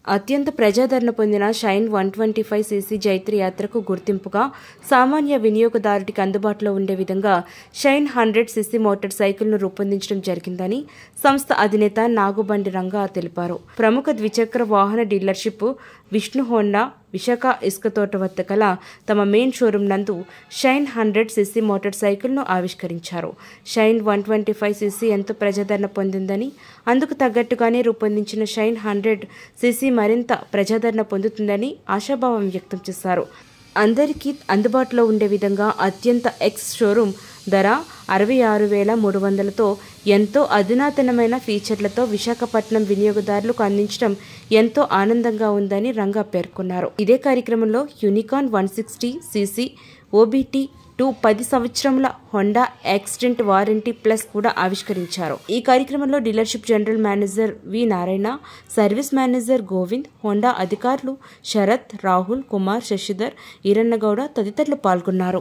అత్యంత ప్రజాదరణ పొందిన Shine one twenty five CC జైత్రి యాత్రకు గుర్తింపుగా సామాన్య వినియోగదారుడికి అందుబాటులో ఉండే విధంగా షైన్ హండ్రెడ్ సీసీ మోటార్ సైకిల్ను రూపొందించడం జరిగిందని సంస్థ అధినేత నాగుబండి రంగా తెలిపారు ప్రముఖ ద్విచక్ర వాహన డీలర్షిప్ విష్ణు హోండా విశాఖ ఇసుక తోట వద్ద గల తమ మెయిన్ షోరూం నందు షైన్ హండ్రెడ్ సీసీ మోటార్ సైకిల్ను ఆవిష్కరించారు Shine one twenty five CC ఎంతో ప్రజాదరణ పొందిందని అందుకు తగ్గట్టుగానే రూపొందించిన షైన్ హండ్రెడ్ సీసీ మరింత ప్రజాదరణ పొందుతుందని ఆశాభావం వ్యక్తం చేశారు అందరికీ అందుబాటులో ఉండే విధంగా అత్యంత ఎక్స్ షోరూం ధర అరవై ఆరు వేల మూడు వందలతో ఎంతో అధునాతనమైన ఫీచర్లతో విశాఖపట్నం వినియోగదారులకు అందించడం ఎంతో ఆనందంగా ఉందని రంగా పేర్కొన్నారు ఇదే కార్యక్రమంలో Unicorn one sixty CC OBD two పది సంవత్సరముల హోండా యాక్సిడెంట్ వారంటీ ప్లస్ కూడా ఆవిష్కరించారు ఈ కార్యక్రమంలో dealership general manager V Narayana service manager Govind Honda అధికారులు శరత్ రాహుల్ కుమార్ శశిధర్ ఈరన్నగౌడ తదితరులు పాల్గొన్నారు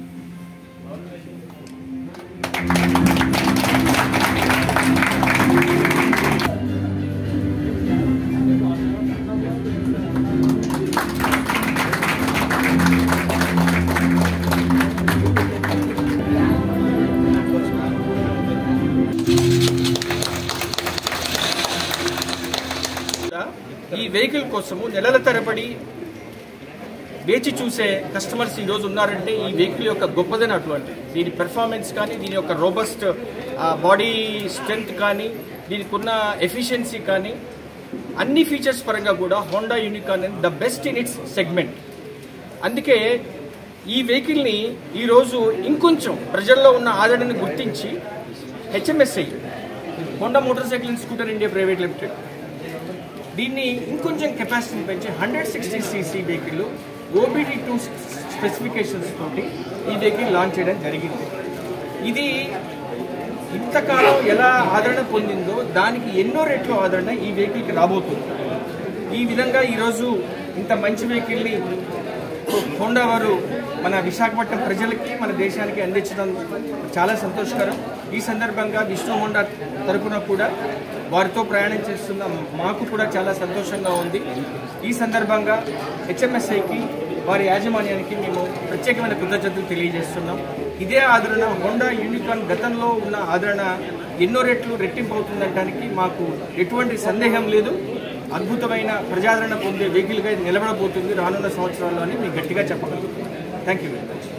కూడా ఈ వెహికల్ కోసము నెలల తరబడి వేచి చూసే కస్టమర్స్ ఈ రోజు ఉన్నారంటే ఈ వెహికల్ యొక్క గొప్పదనం అటువంటి దీని పెర్ఫార్మెన్స్ కానీ దీని యొక్క రోబస్ట్ బాడీ స్ట్రెంగ్త్ కానీ దీనికి ఉన్న ఎఫిషియన్సీ కానీ అన్ని ఫీచర్స్ పరంగా కూడా Honda Unicorn the best in its segment అందుకే ఈ వెహికల్ని ఈరోజు ఇంకొంచెం ప్రజల్లో ఉన్న ఆదరణని గుర్తించి HMSI Honda motorcycle and scooter India private limited దీన్ని ఇంకొంచెం కెపాసిటీని పెంచి hundred sixty CC vehicle OBD two specifications తోటి ఈ వెహికల్ లాంచ్ చేయడం జరిగింది ఇది ఇంతకాలం ఎలా ఆదరణ పొందిందో దానికి ఎన్నో రెట్లు ఆదరణ ఈ వెహికల్కి రాబోతుంది ఈ విధంగా ఈరోజు ఇంత మంచి వెహికల్ని హోండా వారు మన విశాఖపట్నం ప్రజలకి మన దేశానికి అందించడం చాలా సంతోషకరం ఈ సందర్భంగా విష్ణు హోండా తరపున కూడా వారితో ప్రయాణం చేస్తున్న మాకు కూడా చాలా సంతోషంగా ఉంది ఈ సందర్భంగా హెచ్ఎంఎస్ఐకి వారి యాజమాన్యానికి మేము ప్రత్యేకమైన కృతజ్ఞతలు తెలియజేస్తున్నాం ఇదే ఆదరణ హోండా యూనికాన్ గతంలో ఉన్న ఆదరణ ఎన్నో రెట్లు రెట్టింపు అవుతుందనడానికి మాకు ఎటువంటి సందేహం లేదు అద్భుతమైన ప్రజాదరణ పొందే వెహికల్గా ఇది నిలబడబోతుంది రానున్న సంవత్సరాల్లో అని మీకు గట్టిగా చెప్పగలుగుతున్నాం థ్యాంక్ యూ వెరీ మచ్